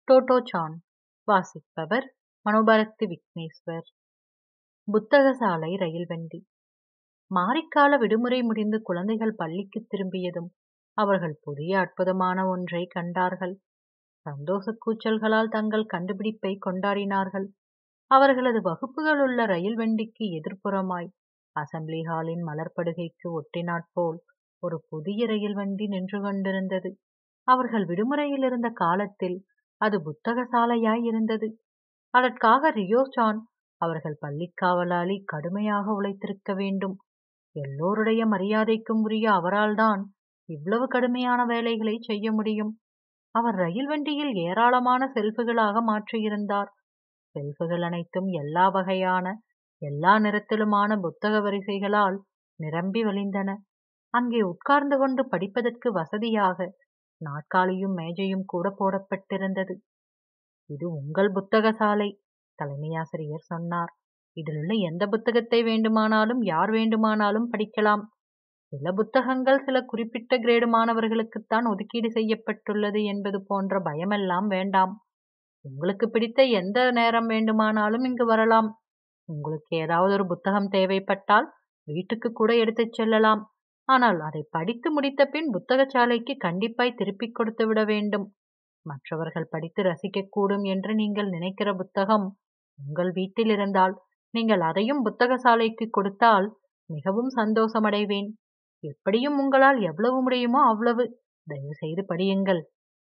டோட்டோ San வாசிப்பவர் மனோபாரதி விக்னேஸ்வர் புத்தகசாலை ரயில் வண்டி மாரிக்கால விடுமுறை முடிந்து குழந்தைகள் பள்ளிக்கு திரும்பியதும் அவர்கள் புதிய அற்புதமான ஒன்றை கண்டார்கள் சந்தோஷ கூச்சல்களால் தங்கள் கண்டுபிடிப்பை கொண்டாடினார்கள் அவர்களது வகுப்புகள் உள்ள ரயில் வண்டிக்கு எதிர்ப்புறமாய் அசம்பிளி ஹாலின் மலர்படுகைக்கு ஒட்டினாற்போல் ஒரு புதிய ரயில் வண்டி நின்று கொண்டிருந்தது அவர்கள் விடுமுறையில் இருந்த காலத்தில் அது புத்தக சாலையாய் இருந்தது அதற்காக ரியோசான் அவர்கள் பள்ளிக்காவலாளி கடுமையாக உழைத்திருக்க வேண்டும் எல்லோருடைய மரியாதைக்கும் உரிய அவரால்தான் இவ்வளவு கடுமையான வேலைகளை செய்ய முடியும் அவர் ரயில் வண்டியில் ஏராளமான செல்ஃபுகளாக மாற்றியிருந்தார் செல்ஃபுகள் அனைத்தும் எல்லா வகையான எல்லா நிறத்திலுமான புத்தக வரிசைகளால் நிரம்பி வழிந்தன அங்கே உட்கார்ந்து கொண்டு படிப்பதற்கு வசதியாக நாற்காலியும் மேஜையும் கூட போடப்பட்டிருந்தது இது உங்கள் புத்தக சாலை தலைமையாசிரியர் சொன்னார் இதிலுள்ள எந்த புத்தகத்தை வேண்டுமானாலும் யார் வேண்டுமானாலும் படிக்கலாம் சில புத்தகங்கள் சில குறிப்பிட்ட கிரேடு மாணவர்களுக்குத்தான் ஒதுக்கீடு செய்யப்பட்டுள்ளது என்பது போன்ற பயமெல்லாம் வேண்டாம் உங்களுக்கு பிடித்த எந்த நேரம் வேண்டுமானாலும் இங்கு வரலாம் உங்களுக்கு ஏதாவது ஒரு புத்தகம் தேவைப்பட்டால் வீட்டுக்கு கூட எடுத்துச் செல்லலாம் ஆனால் அதை படித்து முடித்த பின் புத்தகசாலைக்கு கண்டிப்பாய் திருப்பிக் கொடுத்து விட வேண்டும் மற்றவர்கள் படித்து ரசிக்கக்கூடும் என்று நீங்கள் நினைக்கிற புத்தகம் உங்கள் வீட்டில் இருந்தால் நீங்கள் அதையும் புத்தகசாலைக்கு கொடுத்தால் மிகவும் சந்தோஷமடைவேன் எப்படியும் உங்களால் எவ்வளவு முடியுமோ அவ்வளவு தயவு செய்து படியுங்கள்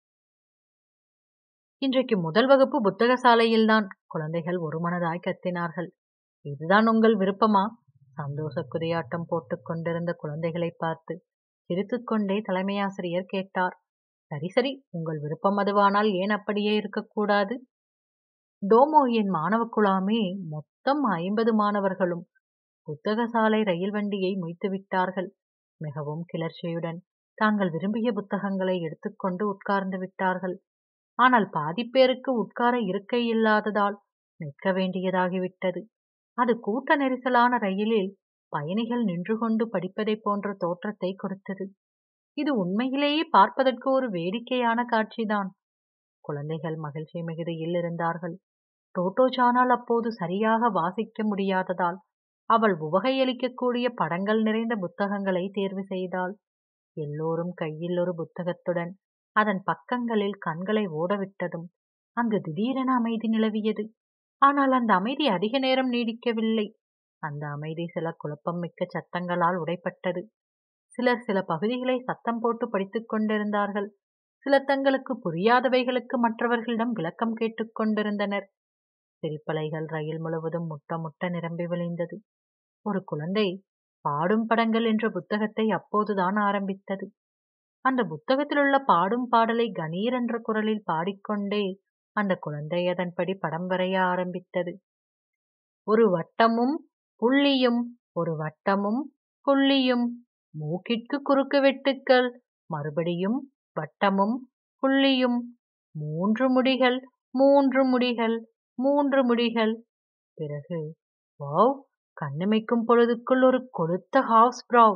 இன்றைக்கு முதல் வகுப்பு புத்தகசாலையில்தான் குழந்தைகள் ஒருமனதாய் கத்தினார்கள் இதுதான் உங்கள் விருப்பமா சந்தோஷ குதியாட்டம் போட்டுக் கொண்டிருந்த குழந்தைகளை பார்த்து சிரித்துக்கொண்டே தலைமையாசிரியர் கேட்டார் சரி சரி உங்கள் விருப்பம் அதுவானால் ஏன் அப்படியே இருக்கக்கூடாது டோமோயின் மாணவ குழாமே மொத்தம் ஐம்பது மாணவர்களும் புத்தகசாலை ரயில் வண்டியை மொய்த்து விட்டார்கள் மிகவும் கிளர்ச்சியுடன் தாங்கள் விரும்பிய புத்தகங்களை எடுத்துக்கொண்டு உட்கார்ந்து விட்டார்கள் ஆனால் பாதிப்பேருக்கு உட்கார இருக்கை இல்லாததால் நிற்க வேண்டியதாகிவிட்டது அது கூட்ட நெரிசலான ரயிலில் பயணிகள் நின்று கொண்டு படிப்பதைப் போன்ற தோற்றத்தை கொடுத்தது இது உண்மையிலேயே பார்ப்பதற்கு ஒரு வேடிக்கையான காட்சிதான் குழந்தைகள் மகிழ்ச்சி மிகுதியில் இருந்தார்கள் டோட்டோஜானால் அப்போது சரியாக வாசிக்க முடியாததால் அவள் உவகையளிக்கக்கூடிய படங்கள் நிறைந்த புத்தகங்களை தேர்வு செய்தாள் எல்லோரும் கையில் ஒரு புத்தகத்துடன் அதன் பக்கங்களில் கண்களை ஓடவிட்டதும் அங்கு திடீரென அமைதி நிலவியது ஆனால் அந்த அமைதி அதிக நேரம் நீடிக்கவில்லை அந்த அமைதி சில குழப்பம் மிக்க சத்தங்களால் உடைப்பட்டது சிலர் சில பகுதிகளை சத்தம் போட்டு படித்துக் கொண்டிருந்தார்கள் சிலர் தங்களுக்கு புரியாதவைகளுக்கு மற்றவர்களிடம் விளக்கம் கேட்டுக் கொண்டிருந்தனர் சிரிப்பலைகள் ரயில் முழுவதும் முட்ட முட்ட நிரம்பி விளைந்தது ஒரு குழந்தை பாடும் படங்கள் என்ற புத்தகத்தை அப்போதுதான் ஆரம்பித்தது அந்த புத்தகத்திலுள்ள பாடும் பாடலை கணீர் என்ற குரலில் பாடிக்கொண்டே அந்த குழந்தை அதன்படி படம் வரைய ஆரம்பித்தது ஒரு வட்டமும் புள்ளியும் ஒரு வட்டமும் புள்ளியும் மூக்கிற்கு குறுக்கு வெட்டுக்கள் மறுபடியும் வட்டமும் புள்ளியும் மூன்று முடிகள் மூன்று முடிகள் மூன்று முடிகள் பிறகு வாவ் கண்ணிமைக்கும் பொழுதுக்குள் ஒரு கொளுத்த ஹாவுஸ் ப்ராவ்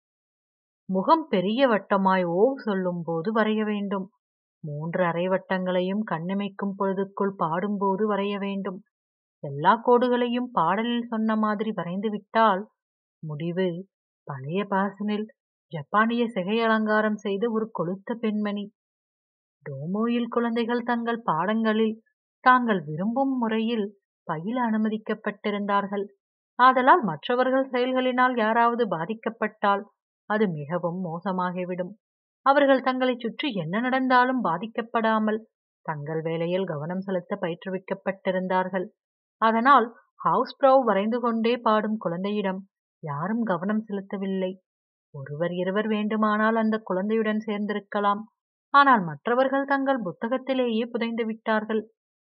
முகம் பெரிய வட்டமாய் ஓ சொல்லும் போது வரைய வேண்டும் மூன்று அரை வட்டங்களையும் கண்ணிமைக்கும் பொழுதுக்குள் பாடும்போது வரைய வேண்டும் எல்லா கோடுகளையும் பாடலில் சொன்ன மாதிரி வரைந்து விட்டால் முடிவு பழைய பாசனில் ஜப்பானிய சிகை அலங்காரம் செய்த ஒரு கொளுத்த பெண்மணி டோமோயில் குழந்தைகள் தங்கள் பாடங்களில் தாங்கள் விரும்பும் முறையில் பயில அனுமதிக்கப்பட்டிருந்தார்கள் ஆதலால் மற்றவர்கள் செயல்களினால் யாராவது பாதிக்கப்பட்டால் அது மிகவும் மோசமாகிவிடும் அவர்கள் தங்களைச் சுற்றி என்ன நடந்தாலும் பாதிக்கப்படாமல் தங்கள் வேலையில் கவனம் செலுத்த பயிற்றுவிக்கப்பட்டிருந்தார்கள் அதனால் ஹவுஸ் ப்ரவ் வரைந்து கொண்டே பாடும் குழந்தையிடம் யாரும் கவனம் செலுத்தவில்லை ஒருவர் இருவர் வேண்டுமானால் அந்த குழந்தையுடன் சேர்ந்திருக்கலாம் ஆனால் மற்றவர்கள் தங்கள் புத்தகத்திலேயே புதைந்து விட்டார்கள்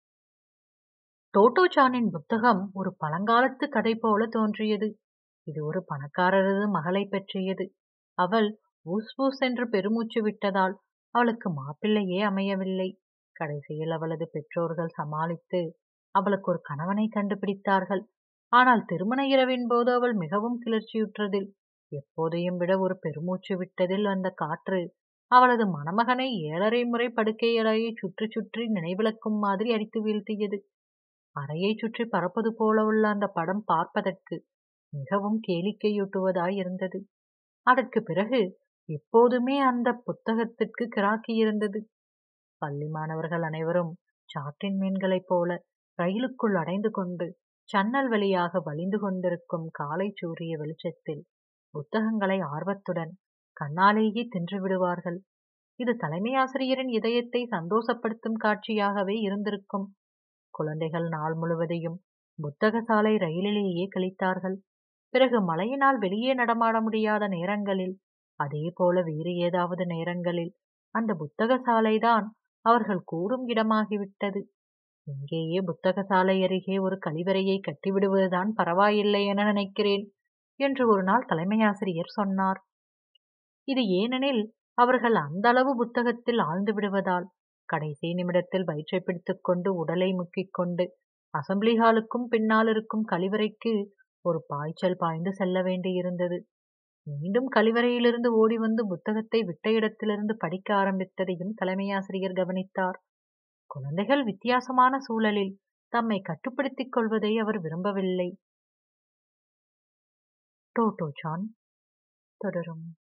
டோட்டோஜானின் புத்தகம் ஒரு பழங்காலத்து கதை போல தோன்றியது இது ஒரு பணக்காரரது மகளை பற்றியது அவள் ஊஸ் ஊஸ் என்று பெருமூச்சு விட்டதால் அவளுக்கு மாப்பிள்ளையே அமையவில்லை கடைசியில் அவளது பெற்றோர்கள் சமாளித்து அவளுக்கு ஒரு கணவனை கண்டுபிடித்தார்கள் ஆனால் திருமண இரவின் போது அவள் மிகவும் கிளர்ச்சியுற்றதில் எப்போதையும் விட ஒரு பெருமூச்சு விட்டதில் அந்த காற்று அவளது மணமகனை ஏழரை முறை படுக்கை அறையை சுற்றி சுற்றி நினைவிழக்கும் மாதிரி அடித்து வீழ்த்தியது அறையை சுற்றி பறப்பது போல உள்ள அந்த படம் பார்ப்பதற்கு மிகவும் கேளிக்கையூட்டுவதாய் இருந்தது அதற்கு பிறகு எப்போதுமே அந்த புத்தகத்திற்கு கிராக்கி இருந்தது பள்ளி மாணவர்கள் அனைவரும் சாற்றின் மீன்களைப் போல ரயிலுக்குள் அடைந்து கொண்டு சன்னல் வழியாக வலிந்து கொண்டிருக்கும் காலை சூரிய வெளிச்சத்தில் புத்தகங்களை ஆர்வத்துடன் கண்ணாலேயே தின்று விடுவார்கள் இது தலைமை ஆசிரியரின் இதயத்தை சந்தோஷப்படுத்தும் காட்சியாகவே இருந்திருக்கும் குழந்தைகள் நாள் முழுவதையும் புத்தக சாலை ரயிலிலேயே கழித்தார்கள் பிறகு மழையினால் வெளியே நடமாட முடியாத நேரங்களில் அதே போல வேறு ஏதாவது நேரங்களில் அந்த புத்தக சாலைதான் அவர்கள் கூடும் இடமாகிவிட்டது இங்கேயே புத்தக சாலை அருகே ஒரு கழிவறையை கட்டிவிடுவதுதான் பரவாயில்லை என நினைக்கிறேன் என்று ஒரு நாள் தலைமையாசிரியர் சொன்னார் இது ஏனெனில் அவர்கள் அந்த அளவு புத்தகத்தில் ஆழ்ந்து விடுவதால் கடைசி நிமிடத்தில் வயிற்றை பிடித்துக் கொண்டு உடலை முக்கிக் கொண்டு அசம்பிளி ஹாலுக்கும் பின்னால் இருக்கும் கழிவறைக்கு ஒரு பாய்ச்சல் பாய்ந்து செல்ல வேண்டியிருந்தது மீண்டும் கழிவறையிலிருந்து ஓடி வந்து புத்தகத்தை விட்ட இடத்திலிருந்து படிக்க ஆரம்பித்ததையும் தலைமையாசிரியர் கவனித்தார் குழந்தைகள் வித்தியாசமான சூழலில் தம்மை கட்டுப்படுத்திக் கொள்வதை அவர் விரும்பவில்லை டோட்டோ ஜான் தொடரும்